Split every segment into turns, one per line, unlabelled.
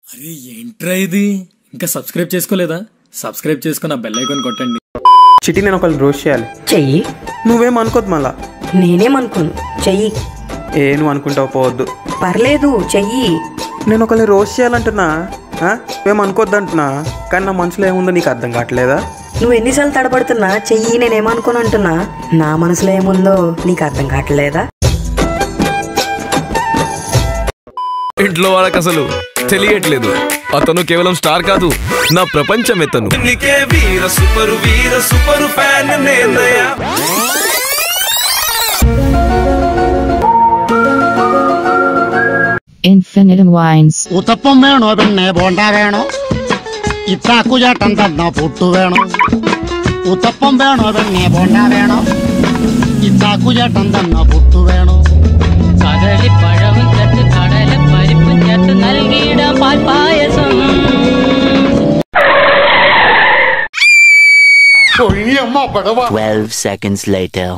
అరే ఏంట్రా ఇది ఇంకా సబ్స్క్రైబ్ చేసుకోలేదా సబ్స్క్రైబ్ చేసుకున్న బెల్ ఐకాన్ కొట్టండి
చిటి నేను ఒకళ్ళు రోస్ట్ చేయాలి
చెయ్యి
నువ్వేం అనుకోద్దు మళ్ళా
నేనేమనుకోను చెయ్యి
ఏ నువ్వు అనుకుంటావు పోవద్దు
పర్లేదు చెయ్యి
నేను ఒకళ్ళని రోస్ట్ చేయాలంటున్నా ఆ? నువ్వేం అనుకోద్దు అంటున్నా కానీ నా మనసులో ఏముందో నీకు అర్థం కావట్లేదా
నువ్వు ఎన్నిసార్లు తడబడుతున్నా చెయ్యి నేనేమనుకోను అంటున్నా నా మనసులో ఏముందో నీకు అర్థం కావట్లేదా
ఇంట్లో వాళ్ళకి అసలు తెలియట్లేదు అతను కేవలం స్టార్ కాదు నా ప్రపంచం ఎత్తను నీకే వీర సూపర్ వీర సూపర్ ఫ్యాన్ నేనయ్యా
Infinitum wines.
ഉത്തപ്പം വേണോ പിന്നെ ബോണ്ട വേണോ ഇത്താക്കുചേട്ടൻ തന്ന പുട്ടു വേണോ ഉത്തപ്പം വേണോ പിന്നെ ബോണ്ട വേണോ ഇത്താക്കുചേട്ടൻ തന്ന പുട്ടു വേണോ
കദളിപ്പഴവും ചേർത്ത് കടല പരിപ്പും ചേർത്ത് നൽകിയിടാം പാൽ പായസം
ഒഴിയമ്മ പടവ
12 seconds later.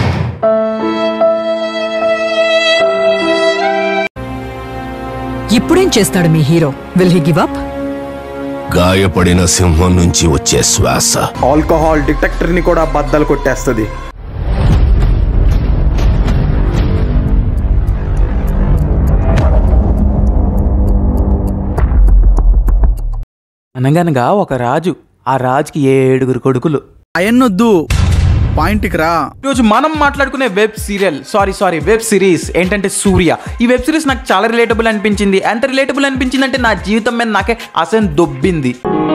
ఇప్పుడేం చేస్తాడు మీ hero will he give up
గాయపడిన సింహం నుంచి వచ్చే శ్వాస
ఆల్కహాల్ డిటెక్టర్ని కూడా బద్దలు కొట్టేస్తుంది అనగనగా ఒక రాజు ఆ రాజుకి ఏడుగురు కొడుకులు
అయన్నొద్దు పాయింట్కి రా
ఈరోజు మనం మాట్లాడుకునే web serial sorry sorry web series ఏంటంటే సూర్య ఈ వెబ్ సిరీస్ నాకు చాలా రిలేటబుల్ అనిపించింది ఎంత రిలేటబుల్ అనిపించింది అంటే నా జీవితం మీద నాకే అసలు దొబ్బింది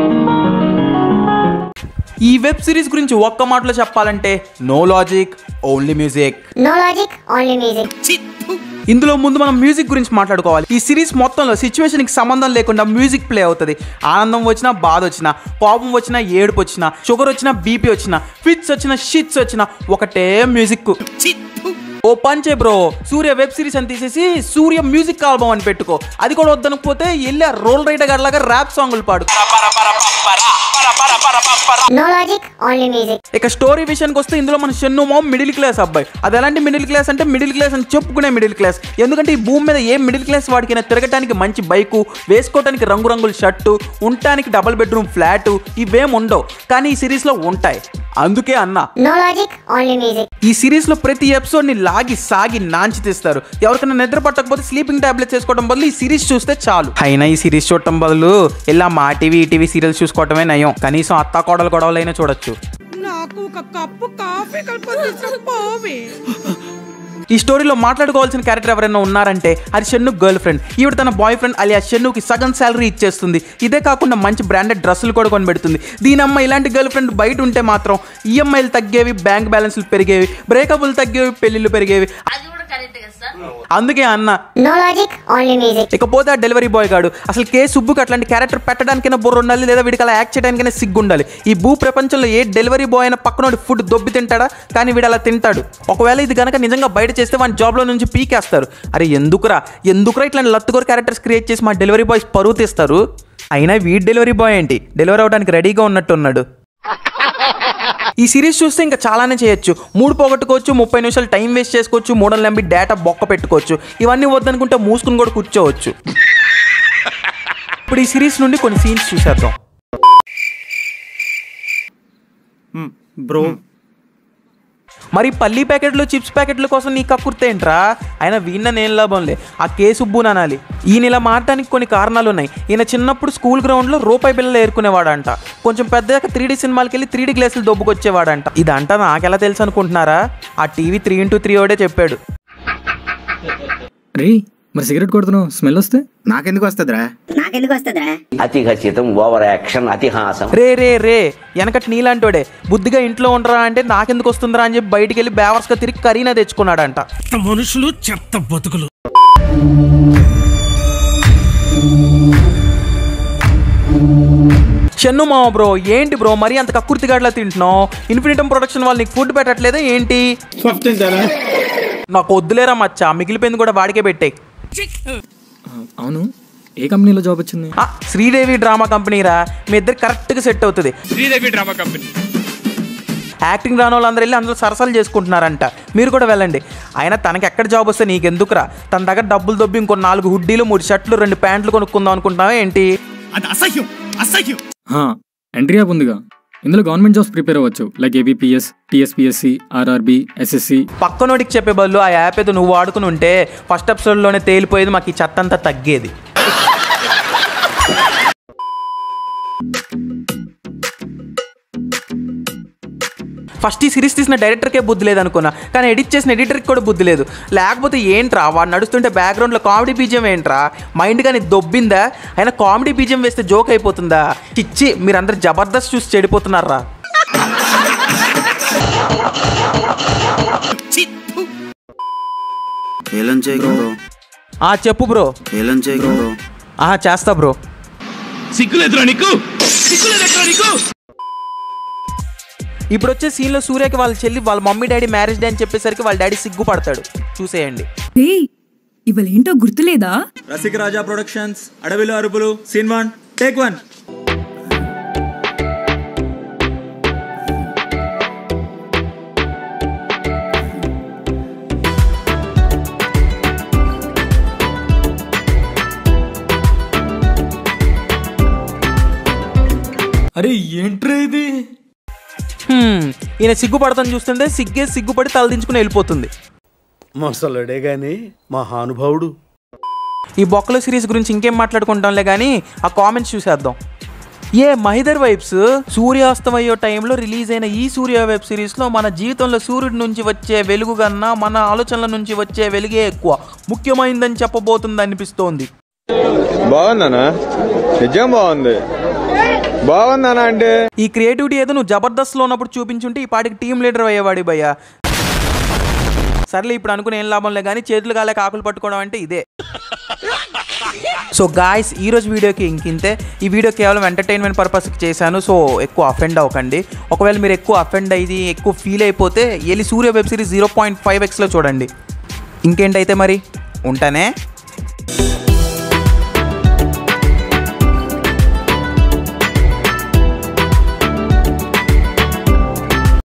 ఈ వెబ్ సిరీస్ గురించి ఒక్క మాటలో చెప్పాలంటే no logic only music
No logic, only music.
ఇందులో ముందు మనం మ్యూజిక్ గురించి మాట్లాడుకోవాలి ఈ సిరీస్ మొత్తంలో సిచ్యువేషన్ కి సంబంధం లేకుండా మ్యూజిక్ ప్లే అవుతుంది ఆనందం వచ్చినా బాధ వచ్చినా కోపం వచ్చినా ఏడుపు వచ్చినా షుగర్ వచ్చినా బీపీ వచ్చినా ఫిట్స్ వచ్చినా షిట్స్ వచ్చినా ఒకటే మ్యూజిక్ ఓ పంచే బ్రో సూర్య వెబ్ సిరీస్ అని తీసేసి సూర్య మ్యూజిక్ ఆల్బమ్ అని పెట్టుకో అది కూడా వద్దనకపోతే వెళ్ళి ఆ రోల్ రైడర్ గడ్లాగా ర్యాప్ సాంగులు పాడు
No logic, only music.
ఇక స్టోరీ విషయానికి వస్తే ఇందులో మన షెన్ను మామ్ మిడిల్ క్లాస్ అబ్బాయి అది ఎలాంటి మిడిల్ క్లాస్ అంటే మిడిల్ క్లాస్ అని చెప్పుకునే మిడిల్ క్లాస్ ఎందుకంటే ఈ భూమి మీద ఏ మిడిల్ క్లాస్ వాడికైనా తిరగటానికి మంచి బైకు వేసుకోవటానికి రంగురంగుల షర్టు ఉండటానికి డబుల్ బెడ్రూమ్ ఫ్లాట్ ఇవేం ఉండవు కానీ ఈ సిరీస్లో ఉంటాయి అందుకే అన్న
No logic, only music.
ఈ సిరీస్ లో ప్రతి ఎపిసోడ్ ని లాగి సాగి నాంచి తీస్తారు ఎవరికైనా నిద్ర పట్టకపోతే స్లీపింగ్ టాబ్లెట్స్ వేసుకోవడం బదులు ఈ సిరీస్ చూస్తే చాలు అయినా ఈ సిరీస్ చూడటం బదులు ఇలా మా టీవీ ఈ టీవీ సీరియల్స్ చూసుకోవటమే నయం కనీసం అత్తా కోడలు గొడవలైనా చూడొచ్చు
నాకు ఒక కప్పు కాఫీ కలిపి
ఈ స్టోరీలో మాట్లాడుకోవాల్సిన క్యారెక్టర్ ఎవరైనా ఉన్నారంటే అది షెన్ను గర్ల్ ఫ్రెండ్ ఈవిడ తన బాయ్ ఫ్రెండ్ అలియా షెన్నుకి సగం శాలరీ ఇచ్చేస్తుంది ఇదే కాకుండా మంచి బ్రాండెడ్ డ్రెస్సులు కూడా కొనిపెడుతుంది దీని అమ్మ ఇలాంటి గర్ల్ ఫ్రెండ్ బయట ఉంటే మాత్రం ఈఎంఐలు తగ్గేవి బ్యాంక్ బ్యాలెన్స్లు పెరిగేవి బ్రేకప్లు తగ్గేవి పెళ్లిళ్ళు పెరిగేవి అందుకే అన్న
No logic, only music.
ఇకపోతే ఆ డెలివరీ బాయ్ గాడు అసలు కే సుబ్బుకి అట్లాంటి క్యారెక్టర్ పెట్టడానికైనా బుర్ర ఉండాలి లేదా వీడికి అలా యాక్ట్ చేయడానికైనా సిగ్గు ఉండాలి ఈ భూ ప్రపంచంలో ఏ డెలివరీ బాయ్ అయినా పక్కనోడి ఫుడ్ దొబ్బి తింటాడా కానీ వీడు అలా తింటాడు ఒకవేళ ఇది గనక నిజంగా బయట చేస్తే వాడి జాబ్లో నుంచి పీకేస్తారు అరే ఎందుకురా ఎందుకురా ఇట్లాంటి లత్తుకోరు క్యారెక్టర్స్ క్రియేట్ చేసి మా డెలివరీ బాయ్స్ పరువు తీస్తారు అయినా వీడి డెలివరీ బాయ్ ఏంటి డెలివరీ అవడానికి రెడీగా ఉన్నట్టు ఉన్నాడు ఈ సిరీస్ చూస్తే ఇంకా చాలానే చేయొచ్చు మూడు పోగొట్టుకోవచ్చు ముప్పై నిమిషాలు టైం వేస్ట్ చేసుకోవచ్చు మూడు వందల ఎంబీ డేటా బొక్క పెట్టుకోవచ్చు ఇవన్నీ వద్దనుకుంటే మూసుకుని కూడా కూర్చోవచ్చు ఇప్పుడు ఈ సిరీస్ నుండి కొన్ని సీన్స్ చూసేద్దాం
బ్రో
మరి పల్లీ ప్యాకెట్లు చిప్స్ ప్యాకెట్ల కోసం నీ కక్కుర్తేంట్రా ఆయన వీణ నేను లాభంలే ఆ కే సుబ్బుని అనాలి ఈయన ఇలా మారటానికి కొన్ని కారణాలు ఉన్నాయి ఈయన చిన్నప్పుడు స్కూల్ గ్రౌండ్లో రూపాయి బిల్లలు ఏరుకునేవాడంట కొంచెం పెద్దగా త్రీ డీ సినిమాలకి వెళ్ళి త్రీ డీ గ్లాసులు దొబ్బుకొచ్చేవాడంట ఇదంట నాకెలా తెలుసు అనుకుంటున్నారా ఆ టీవీ త్రీ ఇంటూ త్రీ ఓడే చెప్పాడు
రే మరి సిగరెట్ కొడుతున్నావు స్మెల్ వస్తే
నాకెందుకు వస్తుందిరా
నాకెందుకు వస్తుందిరా
అతి ఖచ్చితం ఓవర్ యాక్షన్ అతిహాసం
రే రే రే వెనకటి నీలాంటోడే బుద్ధిగా ఇంట్లో ఉండరా అంటే నాకెందుకు వస్తుందిరా అని చెప్పి బయటికి వెళ్ళి బేవర్స్గా తిరిగి కరీనా తెచ్చుకున్నాడంట
మనుషులు చెత్త బతుకులు
చెన్ను మామ బ్రో ఏంటి బ్రో మరీ అంత కక్కుర్తిగాడ్లా తింటున్నావు ఇన్ఫినిటమ్ ప్రొడక్షన్ వాళ్ళు నీకు ఫుడ్ పెట్టట్లేదా ఏంటి నాకు వద్దులేరా మచ్చా మిగిలిపోయింది కూడా వాడికే పెట్టే
అవును ఏ కంపెనీలో జాబ్ వచ్చింది
శ్రీదేవి డ్రామా కంపెనీ రా మీ ఇద్దరు కరెక్ట్గా సెట్ అవుతుంది
శ్రీదేవి డ్రామా కంపెనీ
యాక్టింగ్ రాని వాళ్ళందరూ వెళ్ళి అందులో సరసాలు చేసుకుంటున్నారంట మీరు కూడా వెళ్ళండి అయినా తనకి ఎక్కడ జాబ్ వస్తే నీకెందుకురా తన దగ్గర డబ్బులు దొబ్బి ఇంకో నాలుగు హుడ్డీలు మూడు షర్ట్లు రెండు ప్యాంట్లు కొనుక్కుందాం అనుకుంటున్నావా ఏంటి
అది అసహ్యం అసహ్యం
హా, ఎంట్రీ యాప్ ఉందిగా ఇందులో గవర్నమెంట్ జాబ్స్ ప్రిపేర్ అవ్వచ్చు like ABPS TSPSC RRB SSC
పక్కనోడికి చెప్పే బదులు ఆ యాప్ ఏదో నువ్వు వాడుకుని ఉంటే ఫస్ట్ ఎపిసోడ్లోనే తేలిపోయేది మాకు ఈ చెత్త అంతా తగ్గేది ఫస్ట్ ఈ సిరీస్ తీసిన డైరెక్టర్కే బుద్ధి లేదు అనుకున్నా కానీ ఎడిట్ చేసిన ఎడిటర్కి కూడా బుద్ధి లేదు లేకపోతే ఏంట్రా వాడు నడుస్తుంటే బ్యాక్గ్రౌండ్లో కామెడీ బీజం ఏంట్రా మైండ్ కానీ దొబ్బిందా అయినా కామెడీ బీజం వేస్తే జోక్ అయిపోతుందా చిచ్చి మీరందరూ జబర్దస్త్ చూసి చెడిపోతున్నారా
ఏలం చేయకు బ్రో
ఆ చెప్పు బ్రో
ఏలం చేయకు బ్రో
ఆ చేస్తా బ్రో
సిగ్గులేదురా నీకు సిగ్గులేదురా నీకు
ఇప్పుడు వచ్చే సీన్లో సూర్యకి వాళ్ళ చెల్లి వాళ్ళ మమ్మీ డాడీ మ్యారేజ్ డే అని చెప్పేసరికి వాళ్ళ డాడీ సిగ్గుపడతాడు చూసేయండి
ఏయ్ ఇవాళేంటో గుర్తులేదా
రసిక రాజా ప్రొడక్షన్స్ అడవిలో అరుపులు సీన్ వన్ టేక్ వన్
అరే ఏంట్రా ఇది
హ్మ్, ఈయన సిగ్గుపడతాను చూస్తుంటే సిగ్గే సిగ్గుపడి తలదించుకుని వెళ్ళిపోతుంది
మొసలుడే గాని మహానుభావుడు
ఈ బొక్కల సిరీస్ గురించి ఇంకేం మాట్లాడుకుంటాంలే కానీ ఆ కామెంట్స్ చూసేద్దాం ఏ మహిదర్ వైబ్స్ సూర్యాస్తమయ్యే టైంలో రిలీజ్ అయిన ఈ సూర్య వెబ్ సిరీస్లో మన జీవితంలో సూర్యుడి నుంచి వచ్చే వెలుగు కన్నా మన ఆలోచనల నుంచి వచ్చే వెలుగే ఎక్కువ ముఖ్యమైందని చెప్పబోతుంది అనిపిస్తోంది
బాగుందనా నిజం బాగుంది బాగుందనా అంటే
ఈ క్రియేటివిటీ ఏదో నువ్వు జబర్దస్త్లో ఉన్నప్పుడు చూపించుంటే ఈ పాటికి టీం లీడర్ అయ్యేవాడి భయ్యా సర్లే ఇప్పుడు అనుకుని ఏం లాభంలే కానీ చేతులు కాలేక ఆకులు పట్టుకోవడం అంటే ఇదే సో గాయస్ ఈ రోజు వీడియోకి ఇంకింతే ఈ వీడియో కేవలం ఎంటర్టైన్మెంట్ పర్పస్కి చేశాను సో ఎక్కువ అఫెండ్ అవ్వకండి ఒకవేళ మీరు ఎక్కువ అఫెండ్ అయ్యి ఎక్కువ ఫీల్ అయిపోతే వెళ్ళి Surya web series zero point five ఎక్స్లో చూడండి ఇంకేంటైతే మరి ఉంటానే